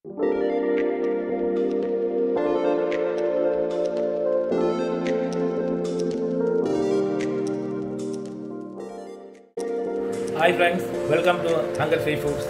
Hi friends welcome to hunger free foods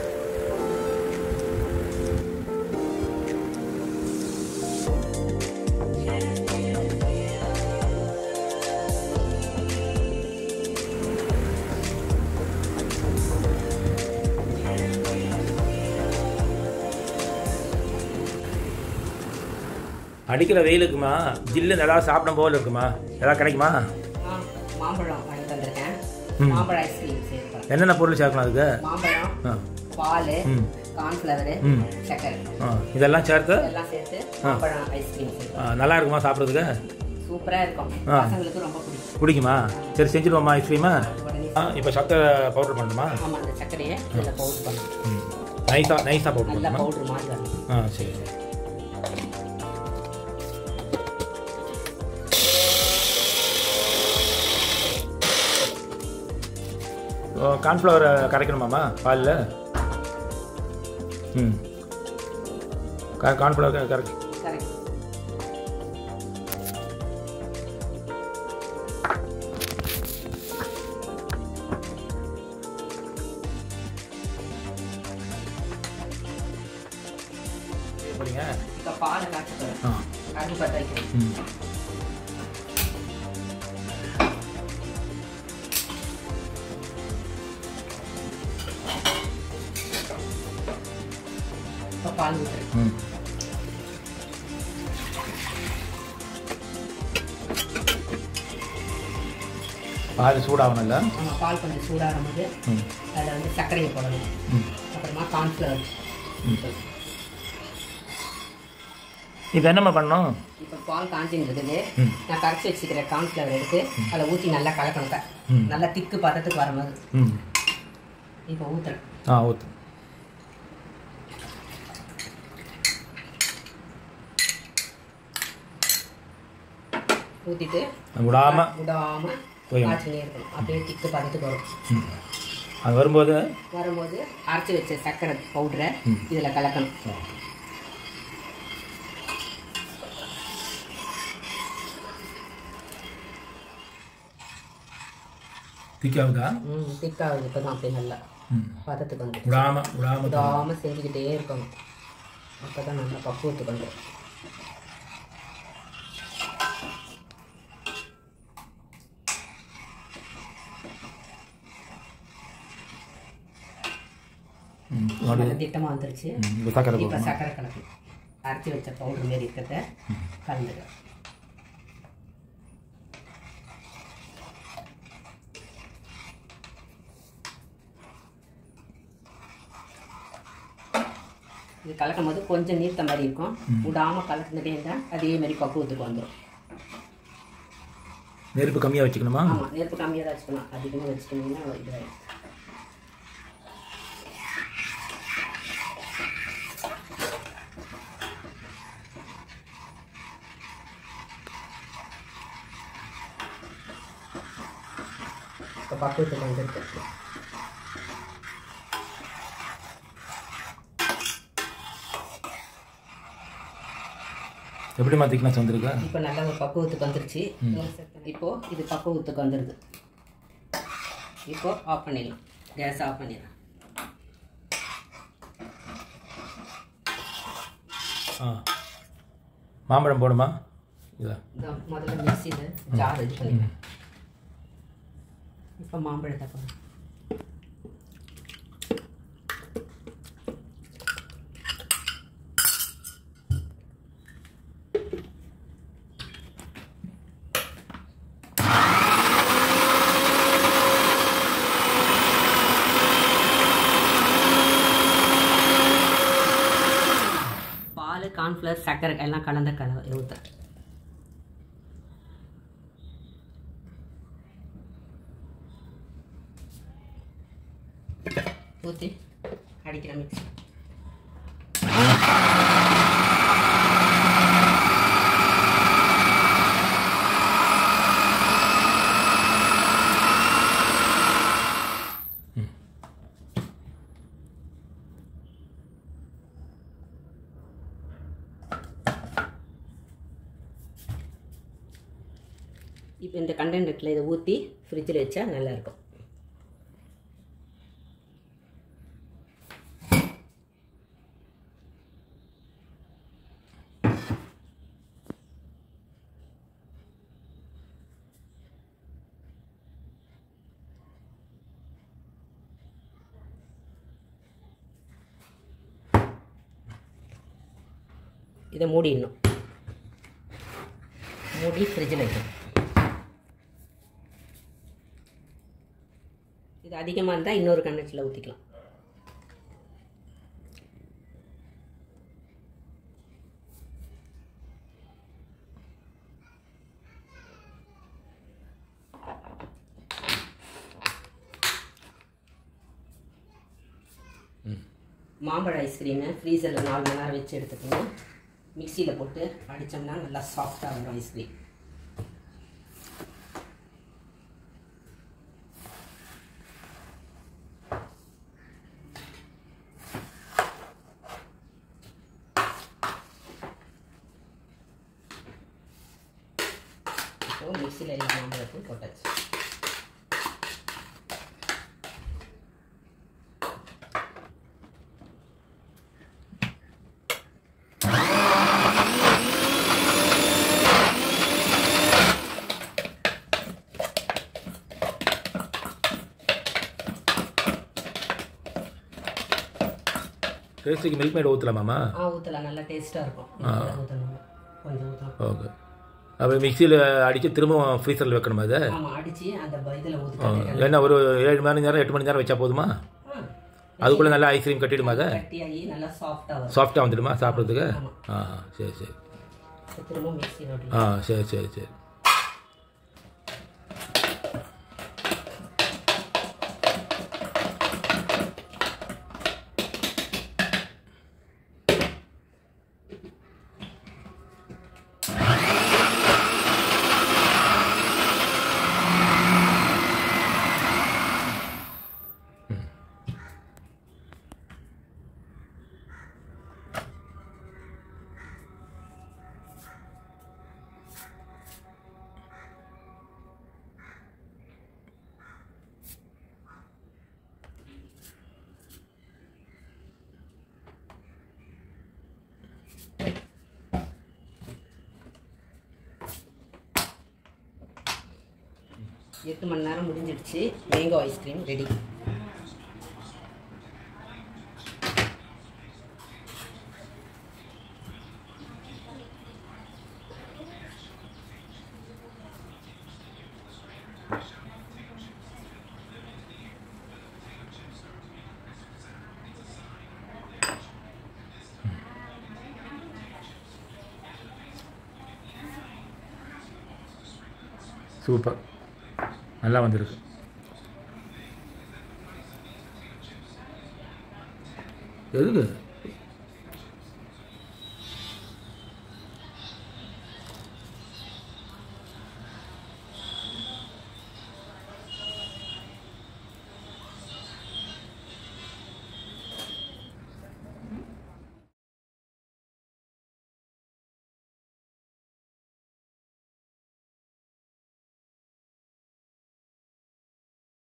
அடிக்கிற வெயிலுக்குமா ஜில்லுன்னு ஏதாவது சாப்பிடும் போல இருக்குமா ஏதாவது கிடைக்குமா ஆ, மாம்பழம் வாங்கிட்டு வந்திருக்கேன் ம். மாம்பழம் ஐஸ்கிரீம் சேர்க்கலாம் என்னென்ன பொருள் சேர்க்கணும் அதுக்கு மாம்பழம் ஆ பால் ம். கார்ன்ஃப்ளவரு ம். சர்க்கரை ஆ இதெல்லாம் சேர்த்து எல்லாம் சேர்த்து மாம்பழம் ஐஸ்கிரீம் சேர்க்கலாம் ஆ, நல்லா இருக்குமா சாப்பிட்றதுக்கு சூப்பராக இருக்கும் ஆ. பசங்களுக்கு ரொம்ப பிடிக்கும் பிடிக்குமா சரி செஞ்சுடுவோமா ஐஸ்கிரீமா உடனே ஆ இப்போ சக்கரை பவுடர் பண்ணணுமா ஆமாம் அந்த சர்க்கரையை இதில் பவுடர் பண்ணணும் ம் நைஸாக நைஸாக பவுடர் நல்லா பண்ணணுமா பவுடர் மாதிரி வரணும் ஆ சரி சரி கார்ன்ஃப்ளவர் கரைக்கணுமாம்மா பாலில் ம் கார்ன்ஃப்ளவர் கரைச்சி கரெக்ட் போறீங்க இப்போ பாலை காய்ச்சி போகிறேன் ஆ அது பற்ற வைக்கணும் ம் இப்போ பால் ஊற்றுறேன் ம் பால் சூடாகணும்ல ஆமாம் பால் கொஞ்சம் சூடாகும் போது ம் அதில் வந்து சர்க்கரையை போடணும் ம் அப்புறமா கார்ன்ஃப்ளவர் இப்போ என்னம்மா பண்ணணும் இப்போ பால் காஞ்சின்னு இருக்குது ம். நான் கரைச்சி வச்சுக்கிற கார்ன்ஃப்ளவர் எடுத்து அதில் ஊற்றி நல்லா கலக்கணும் க- ம். நல்லா திக்கு பதத்துக்கு வரும்போது ம் இப்போ ஊற்றுறேன் ஆ ஊற்று ஊற்றிட்டு விடாமல் விடாமல் கொய்யணும். காய்ச்சினே இருக்கணும் அப்படியே திக்கு பதத்துக்கு வரும் ம் அது வரும்போது வரும்போது அரைச்சி வச்ச சர்க்கரை பவுடரை ம். இதில் கலக்கணும் திக்காகுதா ம் திக்காகுது இப்போ தான் அப்படியே நல்லா ம் பதத்துக்கு வந்து விடாமல் விடாமல் விடாமல் செஞ்சுக்கிட்டே இருக்கணும் அப்போ தான் நல்லா பக்குவத்துக்கு வந்துடும் ம் அப்படி நல்லா திட்டமாக வந்துருச்சு ம் இப்போ சக்கரை இப்போ போடணும் சர்க்கரை கலக்கணும் அரைச்சி வச்ச பவுடர் மாரி இருக்கிறத கலந்துக்க இது கலக்கும் போது கொஞ்சம் நீர்த்த மாதிரி இருக்கும் விடாமல் கலந்துட்டே இருந்தால் அதே மாதிரி பக்குவத்துக்கு வந்துடும் நெருப்பு கம்மியாக வச்சுக்கணுமா ஆமாம் நெருப்பு கம்மியாக தான் வச்சுக்கணும் அதிகமாக வச்சுக்கணும்னா இதாகிடும் இப்போ பக்குவத்துக்கு வந்துருக்கு எப்படிம்மா திக்னஸ் வந்திருக்கா இப்போ நல்ல ஒரு பக்குவத்துக்கு வந்துருச்சு இப்போ இது பக்குவத்துக்கு வந்துடுது இப்போ ஆஃப் பண்ணிடலாம் கேஸ் ஆஃப் பண்ணிடலாம் ஆ மாம்பழம் போடுமா இதா இந்த முதல்ல மிக்சியில் ஜார் இது பண்ணிடலாம் இப்போ மாம்பழத்தை போடணும் பால் கார்ன்ஃப்ளவர் சர்க்கரை எல்லாம் கலந்த கலவை ஊற்றுறேன் ஊற்றி அடிக்கிற மிக்ஸி இப்போ இந்த கண்டென்ட் இருக்குல்ல இதை ஊற்றி ஃப்ரிட்ஜில் வச்சா நல்லாயிருக்கும் இதை மூடிடணும் மூடி ஃப்ரிட்ஜில் வைக்கணும் இது அதிகமாக இருந்தால் இன்னொரு கண்டென்ட்டில் ஊற்றிக்கலாம் மாம்பழ ஐஸ்கிரீமு ஃப்ரீசரில் நாலு மணி நேரம் வச்சு எடுத்துக்கணும் மிக்சியில் போட்டு அடித்தோம்னா நல்லா சாஃப்டாக வரும் ஐஸ்கிரீம் இப்போ மிக்சியில் எல்லா மாம்பழத்தையும் போட்டாச்சு டேஸ்ட்டுக்கு மில்க் மேட் ஊற்றலாமாம்மா ஆ ஊற்றலாம் நல்லா டேஸ்ட்டாக இருக்கும் ஊற்றணும் கொஞ்சம் ஊற்றலாம் ஓகே அப்போ மிக்சியில் அடித்து திரும்பவும் ஃப்ரீசரில் வைக்கணுமா அதை ஆமாம் அடித்து அந்த இதில் ஊற்றிட்டு என்ன ஒரு ஏழு மணி நேரம் எட்டு மணி நேரம் வச்சா போதுமா அதுக்குள்ளே நல்லா ஐஸ்கிரீம் கட்டிடுமா அதை கட்டியாகி நல்லா சாஃப்டாக வரும் சாஃப்டாக வந்துடுமா சாப்பிட்றதுக்கு ஆ சரி சரி இப்போ திரும்ப மிக்சி ஓட்டி ஆ சரி சரி சரி எட்டு மணி நேரம் முடிஞ்சிடுச்சு மேங்கோ ஐஸ்கிரீம் ரெடி சூப்பர் நல்லா வந்திருக்கு எதுக்கு